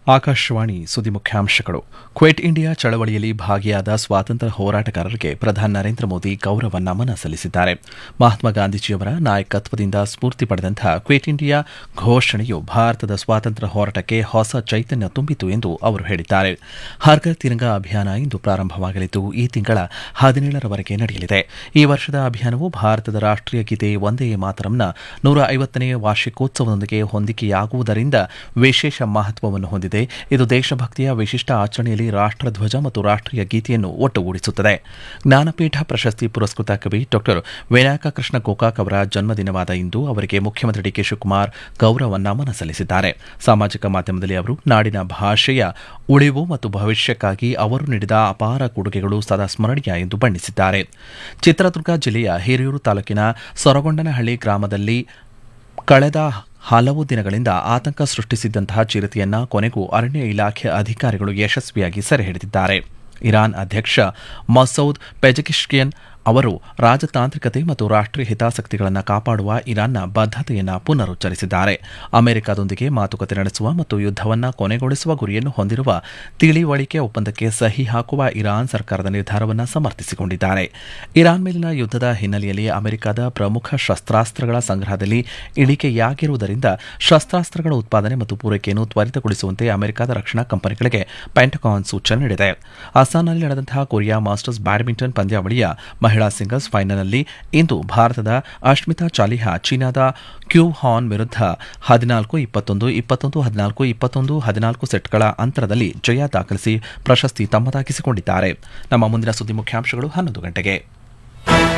ಆಕಾಶವಾಣಿ ಸುದ್ದಿ ಮುಖ್ಯಾಂಶಗಳು ಕ್ವೆಟ್ ಇಂಡಿಯಾ ಚಳವಳಿಯಲ್ಲಿ ಭಾಗಿಯಾದ ಸ್ವಾತಂತ್ರ್ಯ ಹೋರಾಟಗಾರರಿಗೆ ಪ್ರಧಾನಿ ನರೇಂದ್ರ ಮೋದಿ ಗೌರವ ನಮನ ಸಲ್ಲಿಸಿದ್ದಾರೆ ಮಹಾತ್ಮ ಗಾಂಧೀಜಿಯವರ ನಾಯಕತ್ವದಿಂದ ಸ್ಫೂರ್ತಿ ಪಡೆದಂತಹ ಕ್ವೆಟ್ ಇಂಡಿಯಾ ಘೋಷಣೆಯು ಭಾರತದ ಸ್ವಾತಂತ್ರ್ಯ ಹೋರಾಟಕ್ಕೆ ಹೊಸ ಚೈತನ್ಯ ತುಂಬಿತು ಎಂದು ಅವರು ಹೇಳಿದ್ದಾರೆ ಹರ್ಘರ್ ತಿರಂಗ ಅಭಿಯಾನ ಇಂದು ಪ್ರಾರಂಭವಾಗಲಿದ್ದು ಈ ತಿಂಗಳ ಹದಿನೇಳರವರೆಗೆ ನಡೆಯಲಿದೆ ಈ ವರ್ಷದ ಅಭಿಯಾನವು ಭಾರತದ ರಾಷ್ಟೀಯ ಗೀತೆ ಒಂದೇ ಮಾತರಂನ ನೂರ ಐವತ್ತನೇ ವಾರ್ಷಿಕೋತ್ಸವದೊಂದಿಗೆ ಹೊಂದಿಕೆಯಾಗುವುದರಿಂದ ವಿಶೇಷ ಮಹತ್ವವನ್ನು ಹೊಂದಿದೆ ಇದು ದೇಶಭಕ್ತಿಯ ವಿಶಿಷ್ಟ ಆಚರಣೆಯಲ್ಲಿ ರಾಷ್ಟ್ರಧ್ವಜ ಮತ್ತು ರಾಷ್ಟ್ರೀಯ ಗೀತೆಯನ್ನು ಒಟ್ಟುಗೂಡಿಸುತ್ತದೆ ಜ್ಞಾನಪೀಠ ಪ್ರಶಸ್ತಿ ಪುರಸ್ಕೃತ ಕವಿ ಡಾ ವಿನಾಯಕ ಕೃಷ್ಣ ಗೋಕಾಕ್ ಅವರ ಜನ್ಮದಿನವಾದ ಇಂದು ಅವರಿಗೆ ಮುಖ್ಯಮಂತ್ರಿ ಡಿಕೆ ಶಿವಕುಮಾರ್ ಗೌರವ ನಮನ ಸಲ್ಲಿಸಿದ್ದಾರೆ ಸಾಮಾಜಿಕ ಮಾಧ್ಯಮದಲ್ಲಿ ಅವರು ನಾಡಿನ ಭಾಷೆಯ ಉಳಿವು ಮತ್ತು ಭವಿಷ್ಯಕ್ಕಾಗಿ ಅವರು ನೀಡಿದ ಅಪಾರ ಕೊಡುಗೆಗಳು ಸದಾ ಸ್ಮರಣೀಯ ಎಂದು ಬಣ್ಣಿಸಿದ್ದಾರೆ ಚಿತ್ರದುರ್ಗ ಜಿಲ್ಲೆಯ ಹಿರಿಯೂರು ತಾಲೂಕಿನ ಸೊರಗೊಂಡನಹಳ್ಳಿ ಗ್ರಾಮದಲ್ಲಿ ಕಳೆದ ಹಲವು ದಿನಗಳಿಂದ ಆತಂಕ ಸೃಷ್ಟಿಸಿದ್ದಂತಹ ಚಿರತೆಯನ್ನ ಕೊನೆಗೂ ಅರಣ್ಯ ಇಲಾಖೆ ಅಧಿಕಾರಿಗಳು ಯಶಸ್ವಿಯಾಗಿ ಸೆರೆ ಹಿಡಿದಿದ್ದಾರೆ ಇರಾನ್ ಅಧ್ಯಕ್ಷ ಮಸೌದ್ ಪೆಜಕಿಶ್ಕಿಯನ್ ಅವರು ರಾಜತಾಂತ್ರಿಕತೆ ಮತ್ತು ರಾಷ್ಟ್ರೀಯ ಹಿತಾಸಕ್ತಿಗಳನ್ನು ಕಾಪಾಡುವ ಇರಾನ್ನ ಬದ್ಧತೆಯನ್ನು ಪುನರುಚ್ಚರಿಸಿದ್ದಾರೆ ಅಮೆರಿಕದೊಂದಿಗೆ ಮಾತುಕತೆ ನಡೆಸುವ ಮತ್ತು ಯುದ್ದವನ್ನು ಕೊನೆಗೊಳಿಸುವ ಗುರಿಯನ್ನು ಹೊಂದಿರುವ ತಿಳಿವಳಿಕೆ ಒಪ್ಪಂದಕ್ಕೆ ಸಹಿ ಹಾಕುವ ಇರಾನ್ ಸರ್ಕಾರದ ನಿರ್ಧಾರವನ್ನು ಸಮರ್ಥಿಸಿಕೊಂಡಿದ್ದಾರೆ ಇರಾನ್ ಮೇಲಿನ ಯುದ್ದದ ಹಿನ್ನೆಲೆಯಲ್ಲಿ ಅಮೆರಿಕದ ಪ್ರಮುಖ ಶಸ್ತ್ರಾಸ್ತ್ರಗಳ ಸಂಗ್ರಹದಲ್ಲಿ ಇಳಿಕೆಯಾಗಿರುವುದರಿಂದ ಶಸ್ತ್ರಾಸ್ತ್ರಗಳ ಉತ್ಪಾದನೆ ಮತ್ತು ಪೂರೈಕೆಯನ್ನು ತ್ವರಿತಗೊಳಿಸುವಂತೆ ಅಮೆರಿಕದ ರಕ್ಷಣಾ ಕಂಪನಿಗಳಿಗೆ ಪೆಂಟಗಾನ್ ಸೂಚನೆ ನೀಡಿದೆ ಅಸ್ಸಾಂನಲ್ಲಿ ನಡೆದಂತಹ ಕೊರಿಯಾ ಮಾಸ್ಟರ್ಸ್ ಬ್ಯಾಡ್ಮಿಂಟನ್ ಪಂದ್ಯಾವಳಿಯ ಮಹಿಳಾ ಸಿಂಗಲ್ಸ್ ಫೈನಲ್ನಲ್ಲಿ ಇಂದು ಭಾರತದ ಅಶ್ಮಿತಾ ಚಾಲಿಹಾ ಚೀನಾದ ಕ್ಯೂ ಹಾನ್ ವಿರುದ್ಧ ಹದಿನಾಲ್ಕು ಇಪ್ಪತ್ತೊಂದು ಇಪ್ಪತ್ತೊಂದು ಹದಿನಾಲ್ಕು ಇಪ್ಪತ್ತೊಂದು ಹದಿನಾಲ್ಕು ಸೆಟ್ಗಳ ಅಂತರದಲ್ಲಿ ಜಯ ದಾಖಲಿಸಿ ಪ್ರಶಸ್ತಿ ತಮ್ಮದಾಗಿಸಿಕೊಂಡಿದ್ದಾರೆ ನಮ್ಮ ಮುಂದಿನ ಸುದ್ದಿ ಮುಖ್ಯಾಂಶಗಳು ಹನ್ನೊಂದು ಗಂಟೆಗೆ